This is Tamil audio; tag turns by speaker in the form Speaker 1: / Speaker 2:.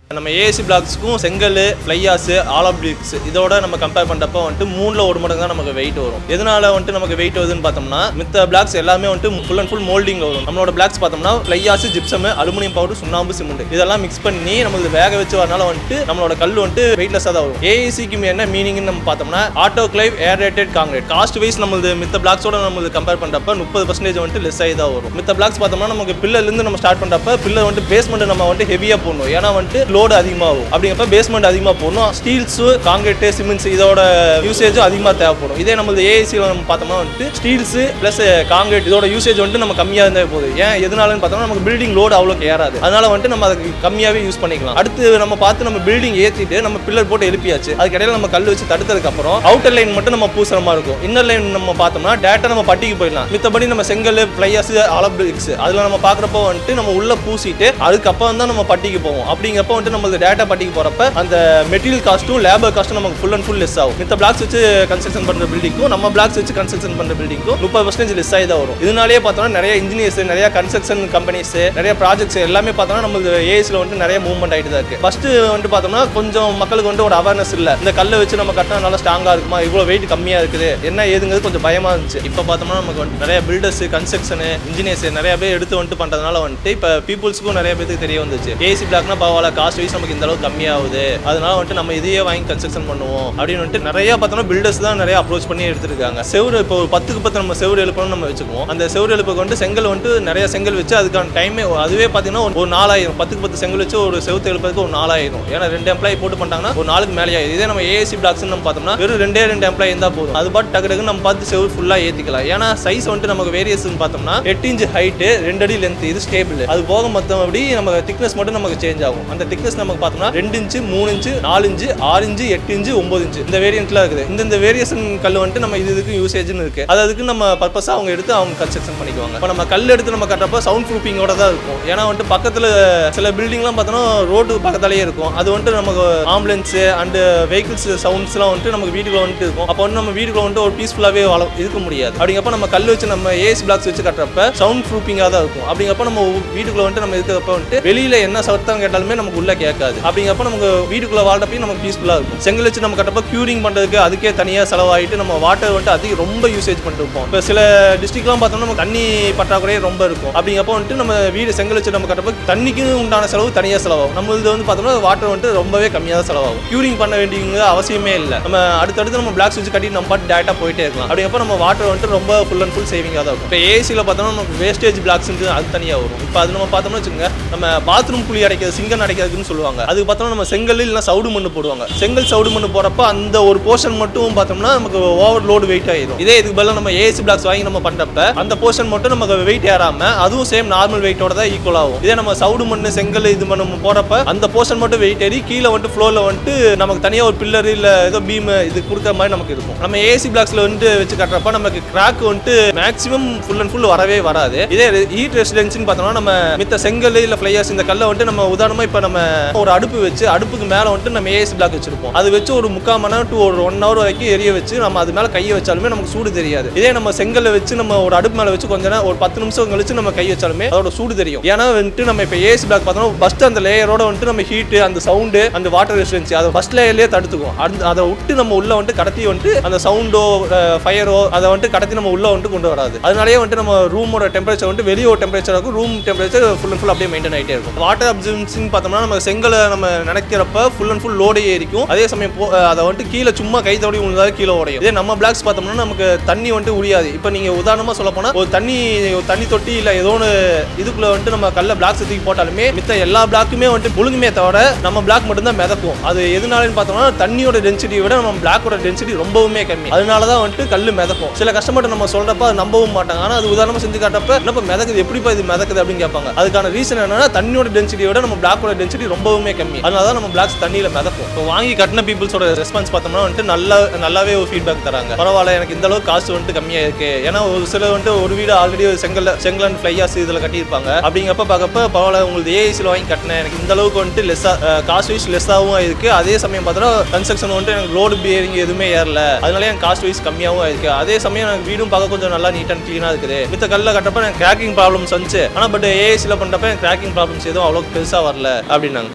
Speaker 1: நம்ம ஏசி பிளாக்ஸ்க்கும் செங்கல் ஃப்ளையாஸ் ஆலா பிளிக்ஸ் இதோட நம்ம கம்பேர் பண்ணுறப்ப வந்துட்டு மூணில் ஒரு மடங்கு தான் நமக்கு வெயிட் வரும் எதனால வந்துட்டு நமக்கு வெயிட் வருதுன்னு பார்த்தோம்னா மித்த பிளாக்ஸ் எல்லாமே வந்துட்டு ஃபுல் அண்ட் ஃபுல் மோல்டிங் வரும் நம்மளோட பிளாக்ஸ் பார்த்தோம்னா ஃப்ளையாஸ் ஜிப்சம் அலுமினியம் பவுடர் சுண்ணாம்பு சிமெண்ட் இதெல்லாம் மிக்ஸ் பண்ணி நம்மளுக்கு வேக வச்சு வரனால வந்துட்டு நம்மளோட கல் வந்துட்டு வெயிட்லெஸ்ஸாக தான் வரும் ஏஏசிக்கு என்ன மீனிங்னு நம்ம பார்த்தோம்னா autoclave aerated concrete cost wise நம்மளது மித்த பிளாக்ஸோட நம்மளுக்கு கம்பேர் பண்ணுறப்ப முப்பது பர்சன்டேஜ் வந்துட்டு லெஸ் ஆகி தான் வரும் மித்த பிளாக்ஸ் பார்த்தோம்னா நமக்கு பில்லர்லேருந்து நம்ம ஸ்டார்ட் பண்ணுறப்ப பில்லர் வந்துட்டு பேஸ்மெண்ட் நம்ம வந்துட்டு ஹெவியாக போடணும் ஏன்னா வந்துட்டு லோடு அதிகமாகும் அப்படிங்கிறப்ப பேஸ்மெண்ட் அதிகமாக போடணும் ஸ்டீல்ஸு காங்கிரீட் சிமெண்ட்ஸ் இதோட யூசேஜும் அதிகமாக தேவைப்படும் இதே நம்மளது ஏஏசியில் நம்ம பார்த்தோம்னா வந்துட்டு ஸ்டீல்ஸு ப்ளஸ் காங்கிரீட் இதோட யூசேஜ் வந்துட்டு நம்ம கம்மியாக இருந்தால் போகுது ஏன் எதனாலன்னு பார்த்தோம்னா நமக்கு பில்டிங் லோடு அவ்வளோக்கு ஏறாது அதனால வந்துட்டு நம்ம அதுக்கு கம்மியாகவே யூஸ் பண்ணிக்கலாம் அடுத்து நம்ம பார்த்து நம்ம பில்டிங் ஏற்றிட்டு நம்ம பில்லர் போட்டு எழுப்பியாச்சு அதுக்கு இடையில நம்ம கல் வச்சு தடுத்ததுக்கு அப்புறம் அவுட்டர் லைன் மட்டும் நம்ம பூசுற மாதிரி இருக்கும் இன்னர் லைன் நம்ம பார்த்தோம்னா டேட்டா நம்ம பட்டிக்கு போயிடலாம் மித்தபடி நம்ம செங்கல் பிளையர்ஸ் அலபிக்ஸ் அதில் நம்ம பார்க்குறப்போ வந்துட்டு நம்ம உள்ள பூசிட்டு அதுக்கப்புறம் தான் நம்ம பட்டிக்கு போவோம் அப்படிங்கப்போ வந்துட்டு நம்மளுக்கு டேட்டா பட்டிக்கு போகிறப்ப அந்த மெட்டீரியல் காஸ்ட்டும் லேபர் காஸ்ட்டும் நமக்கு ஃபுல் அண்ட் ஃபுல் லெஸ் ஆகும் மித்த பிளாக்ஸ் வச்சு கன்ஸ்ட்ரக்ஷன் பண்ணுற பில்டிங்க்கும் நம்ம பிளாக்ஸ் வச்சு கன்ஸ்ட்ரக்ஷன் பண்ணுற பில்டிங்க்கும் முப்பது பர்சன்டேஜ் லெஸ் ஆகி தான் வரும் இதனாலேயே பார்த்தோம்னா நிறைய இன்ஜினியர்ஸ் நிறைய கன்ஸ்ட்ரக்ஷன் கம்பெனிஸ் நிறைய ப்ராஜெக்ட்ஸ் எல்லாமே பார்த்தோம்னா நம்மளுக்கு ஏஎஸ்ல வந்துட்டு நிறைய மூவ்மெண்ட் ஆகிட்டு தான் இருக்கு ஃபர்ஸ்ட் வந்துட்டு பார்த்தோம்னா கொஞ்சம் மக்களுக்கு வந்து ஒரு அவேர்னஸ் இல்லை இந்த கல்லை வச்சு நம்ம கட்டினா நல்லா ஸ்ட்ராங்காக இருக்குமா இவ்வளோ வெயிட் கம்மியாக இருக்குது என்ன ஏதுங்கிறது கொஞ்சம் பயமாக இருந்துச்சு இப்போ பார்த்தோம்னா நமக்கு வந்து நிறைய பில்டர்ஸ் கன்ஸ்ட்ரக்ஷன் இன்ஜினியர்ஸ் நிறைய பேர் எடுத்து வந்துட்டு பண்ணுறதுனால வந்துட்டு இப்போ பீப்புள்ஸ்க்கும் நிறைய பேருக்கு தெரிய வந்துச்சு ஏசி பிளாக்னா பரவாயில்ல காஸ்ட் வைஸ் நமக்கு இந்த அளவுக்கு கம்மியாகுது அதனால வந்துட்டு நம்ம இதையே வாங்கி கன்ஸ்ட்ரக்ஷன் பண்ணுவோம் அப்படின்னு வந்துட்டு நிறைய பார்த்தோம்னா பில்டர்ஸ் தான் நிறைய அப்ரோச் பண்ணி எடுத்துருக்காங்க செவ்வறு இப்போ ஒரு பத்துக்கு பத்து நம்ம செவ்வறு எழுப்பணும்னு நம்ம வச்சுக்குவோம் அந்த செவ்வறு எழுப்புக்கு வந்துட்டு செங்கல் வந்துட்டு நிறைய செங்கல் வச்சு அதுக்கான டைமே அதுவே பார்த்தீங்கன்னா ஒரு- ஒரு நாலாயிரம் பத்துக்கு பத்து செங்கல் வச்சு ஒரு செவுத்து எழுப்பதுக்கு ஒரு நாலாயிரம் ஏன்னா ரெண்டு எம்ப்ளாயி போட்டு பண்ணிட்டாங்கன்னா ஒரு நாளுக்கு மேலே ஆயிடும் இதே நம்ம ஏசி பிளாக்ஸ் நம்ம பார்த்தோம்னா வெறும் ரெண்டே ரெண்டு எம்ப்ளாயி இருந்தால் போதும் அது பாட்டு டக்கு டக்குன்னு நம்ம பார்த்து செவ்வறு ஃபுல்லாக ஏற்றிக்கலாம் ஏன்னா சைஸ் வந்துட்டு நமக்கு வேரியேஷன் பார்த்தோம்னா எட்டு இன்ச் ஹைட்டு ரெண்டு அடி லென்த் இது ஸ்டேபிள் அது போக மற்றபடி நம்ம திக்னஸ் மட்டும் நமக்கு சேஞ்ச் ஆகும் அந்த திக்னஸ் நமக்கு பார்த்தோம்னா ரெண்டு இன்ச்சு மூணு இன்ச்சு நாலு இன்ச்சு ஆறு இன்ச்சு எட்டு இன்ச்சு ஒன்பது இன்ச்சு இந்த வேரியன்ட்லாம் இருக்குது இந்த இந்த வேரியேஷன் கல் வந்துட்டு நம்ம இது இதுக்கு யூசேஜ்னு இருக்கு அது அதுக்கு நம்ம பர்பஸாக அவங்க எடுத்து அவங்க கன்ஸ்ட்ரக்ஷன் பண்ணிக்குவாங்க இப்போ நம்ம கல் எடுத்து நம்ம கட்டுறப்ப சவுண்ட் ப்ரூஃபிங்கோட தான் இருக்கும் ஏன்னா வந்துட்டு பக்கத்தில் சில பில்டிங்லாம் பார்த்தோன்னா ரோடு பக்கத்தாலேயே இருக்கும் அது வந்துட்டு நமக்கு ஆம்புலன்ஸ் அண்ட் வெஹிக்கிள்ஸ் சவுண்ட்ஸ்லாம் வந்துட்டு நமக்கு வீட்டுக்குள்ள வந்துட்டு இருக்கும் அப்போ வந்து நம்ம வீட்டுக்குள்ள வந்துட்டு ஒரு பீஸ்ஃபுல்லாகவே வள இருக்க முடியாது அப்படிங்கப்ப நம்ம கல் வச்சு நம்ம ஏசி பிளாக்ஸ் வச்சு கட்டுறப்ப சவுண்ட் ப்ரூஃபிங்காக தான் இருக்கும் அப்படிங்கப்ப நம்ம வீட்டுக்குள்ள வந்துட்டு நம்ம இருக்கிறப்ப வந்துட்டு வெளியில என்ன சத்தம் கேட்டாலுமே நமக்கு உள்ள கேட்காது அப்படிங்கப்ப நமக்கு வீட்டுக்குள்ள வாழ்றப்பையும் நமக்கு பீஸ்ஃபுல்லாக இருக்கும் செங்கல் வச்சு நம்ம கட்டப்ப க்யூரிங் பண்ணுறதுக்கு அதுக்கே தனியாக செலவாயிட்டு நம்ம வாட்டர் வந்துட்டு அதிக ரொம்ப யூசேஜ் பண்ணிட்டு இருப்போம் இப்போ சில டிஸ்ட்ரிக்ட்லாம் பார்த்தோம்னா நம்ம தண்ணி பற்றாக்குறையே ரொம்ப இருக்கும் அப்படிங்கப்போ வந்துட்டு நம்ம வீடு செங்கல் வச்சு நம்ம கட்டப்ப தண்ணிக்கு உண்டான செலவு தனியாக செலவாகும் நம்மளது வந்து பார்த்தோம்னா வாட்டர் வந்துட்டு ரொம்பவே கம்மியாக தான் செலவாகும் க்யூரிங் பண்ண வேண்டியது அவசியமே இல்லை நம்ம அடுத்தடுத்து நம்ம பிளாக்ஸ் வச்சு கட்டி நம்ம பாட்டு டேட்டா போயிட்டே இருக்கலாம் அப்படிங்கப்ப நம்ம வாட்டர் வந்துட்டு ரொம்ப ஃபுல் அண்ட் ஃபுல் சேவிங்காக தான் இருக்கும் இப்போ ஏசியில் பார்த்தோம்னா நமக்கு வேஸ்டேஜ் பிளாக்ஸ் அது தனியாக வரும் இப்போ அது நம்ம பார்த்தோம்னா வச்சுக்கோங்க நம்ம பாத்ரூம் குழி அடைக்கிறது சிங்கன் அடைக்கிறதுன்னு சொல்லுவாங்க அதுக்கு பார்த்தோம்னா நம்ம செங்கல் இல்லைனா சவுடு மண்ணு போடுவாங்க செங்கல் சவுடு மண்ணு போறப்ப அந்த ஒரு போர்ஷன் மட்டும் பார்த்தோம்னா நமக்கு ஓவர் லோடு வெயிட் ஆயிடும் இதே இதுக்கு பதிலா நம்ம ஏசி பிளாக்ஸ் வாங்கி நம்ம பண்றப்ப அந்த போர்ஷன் மட்டும் நமக்கு வெயிட் ஏறாம அதுவும் சேம் நார்மல் வெயிட்டோட தான் ஈக்குவல் ஆகும் இதே நம்ம சவுடு மண்ணு செங்கல் இது நம்ம போறப்ப அந்த போர்ஷன் மட்டும் வெயிட் ஏறி கீழே வந்துட்டு ஃப்ளோர்ல வந்துட்டு நமக்கு தனியா ஒரு பில்லர் இல்ல ஏதோ பீம் இது கொடுக்குற மாதிரி நமக்கு இருக்கும் நம்ம ஏசி பிளாக்ஸ்ல வந்துட்டு வச்சு கட்டுறப்ப நமக்கு கிராக் வந்துட்டு மேக்ஸிமம் ஃபுல் அண்ட் ஃபுல் வரவே வராது இதே ஹீட் ரெசிடென்சின்னு பார்த்தோம்னா நம்ம மித்த செங்கல் இல்ல ஃபிளையர்ஸ் இந்த கல்லை வந்துட்டு நம்ம உதாரணமா இப்போ நம்ம ஒரு அடுப்பு வச்சு அடுப்புக்கு மேல வந்துட்டு நம்ம ஏசி பிளாக் வச்சிருப்போம் அது வச்சு ஒரு முக்கால் மணி நேரம் டு ஒரு ஒன் ஹவர் வரைக்கும் எரிய வச்சு நம்ம அது மேல கையை வச்சாலுமே நமக்கு சூடு தெரியாது இதே நம்ம செங்கல்ல வச்சு நம்ம ஒரு அடுப்பு மேல வச்சு கொஞ்ச நேரம் ஒரு பத்து நிமிஷம் கழிச்சு நம்ம கை வச்சாலுமே அதோட சூடு தெரியும் ஏன்னா வந்துட்டு நம்ம இப்போ ஏசி பிளாக் பார்த்தோம்னா ஃபர்ஸ்ட் அந்த லேயரோட வந்துட்டு நம்ம ஹீட் அந்த சவுண்டு அந்த வாட்டர் ரெசிடென்சி அதை ஃபர்ஸ்ட் லேயர்லேயே தடுத்துக்கும் அந்த அதை விட்டு நம்ம உள்ள வந்துட்டு கடத்தி வந்துட்டு அந்த சவுண்டோ ஃபயரோ அதை வந்துட்டு கடத்தி நம்ம உள்ள வந்துட்டு கொண்டு வராது அதனாலேயே வந்துட்டு நம்ம ரூமோட டெம்பரேச்சர் வந்துட்டு வெளியே டெம்பரேச்சர் இருக்கும் room temperature full and full அப்படியே மெயின்டைன் ஆகிட்டே இருக்கும் வாட்டர் அப்சர்வன்சிங் பார்த்தோம்னா நம்ம செங்கலை நம்ம நினைக்கிறப்ப ஃபுல் அண்ட் ஃபுல் லோடே ஏறிக்கும் அதே சமயம் போ- அதை வந்துட்டு கீழே சும்மா கை தவறி விழுந்தாலும் கீழே உடையும் இதே நம்ம பிளாக்ஸ் பார்த்தோம்னா நமக்கு தண்ணி வந்துட்டு உரியாது இப்போ நீங்கள் உதாரணமாக சொல்ல போனால் ஒரு தண்ணி ஒரு தண்ணி தொட்டி இல்லை ஏதோ ஒன்று இதுக்குள்ள வந்துட்டு நம்ம கல்ல பிளாக்ஸ் தூக்கி போட்டாலுமே மித்த எல்லா பிளாக்குமே வந்துட்டு புழுங்குமே தவிர நம்ம பிளாக் மட்டும்தான் மிதக்கும் அது எதனாலன்னு பார்த்தோம்னா தண்ணியோட டென்சிட்டியை விட நம்ம பிளாக்கோட டென்சிட்டி ரொம்பவுமே கம்மி அதனால தான் வந்துட்டு கல் மிதக்கும் சில கஸ்டமர்ட்ட நம்ம சொல்றப்ப அது நம்பவும் மாட்டாங்க ஆனால் அது உதாரணமாக செஞ்சு காட்டப்ப என்னப்பா மிதக்குது எப்படிப்பா இது மிதக்குது அப்படின்னு கேட்பாங்க அதுக்கான ரீசன் என்னன்னா தண்ணியோட டென்சிட்டியை விட நம்ம பிளாக்கோட டென்சிட்டி ரொம்பவுமே கம்மி அதனால தான் நம்ம பிளாக்ஸ் தண்ணியில் மிதக்கும் இப்போ வாங்கி கட்டின பீப்புள்ஸோட ரெஸ்பான்ஸ் பார்த்தோம்னா வந்துட்டு நல்லா நல்லாவே ஒரு ஃபீட்பேக் தராங்க பரவாயில்ல எனக்கு இந்த அளவுக்கு காசு வந்துட்டு கம்மியாக இருக்கு ஏன்னா ஒரு சில வந்துட்டு ஒரு வீடு ஆல்ரெடி செங்கல் செங்கல் அண்ட் ஃப்ளையாஸ் இதில் கட்டியிருப்பாங்க அப்படிங்கப்ப பார்க்கப்ப பரவாயில்ல உங்களுக்கு ஏஐசியில் வாங்கி கட்டினேன் எனக்கு இந்த அளவுக்கு வந்துட்டு லெஸ்ஸாக காஸ்ட் வைஸ் லெஸ்ஸாகவும் இருக்கு அதே சமயம் பார்த்தோன்னா கன்ஸ்ட்ரக்ஷன் வந்துட்டு எனக்கு ரோடு பியரிங் எதுவுமே ஏறல அதனால எனக்கு காஸ்ட் வைஸ் கம்மியாகவும் இருக்கு அதே சமயம் எனக்கு வீடும் பார்க்க கொஞ்சம் நல்லா நீட் அண்ட் க்ளீனாக இருக்குது மித்த கல்ல கட்டப்ப எனக்கு கிராக்கிங் ப்ராப்ளம்ஸ் வந்துச்சு ஆனால் பட் ஏஐசியில் பண்ணுறப்ப எனக்கு கிராக்கிங் ப்ராப்ளம்ஸ் எதுவும் அவ்வளோ பெருசாக வரல அப்படின்னாங்க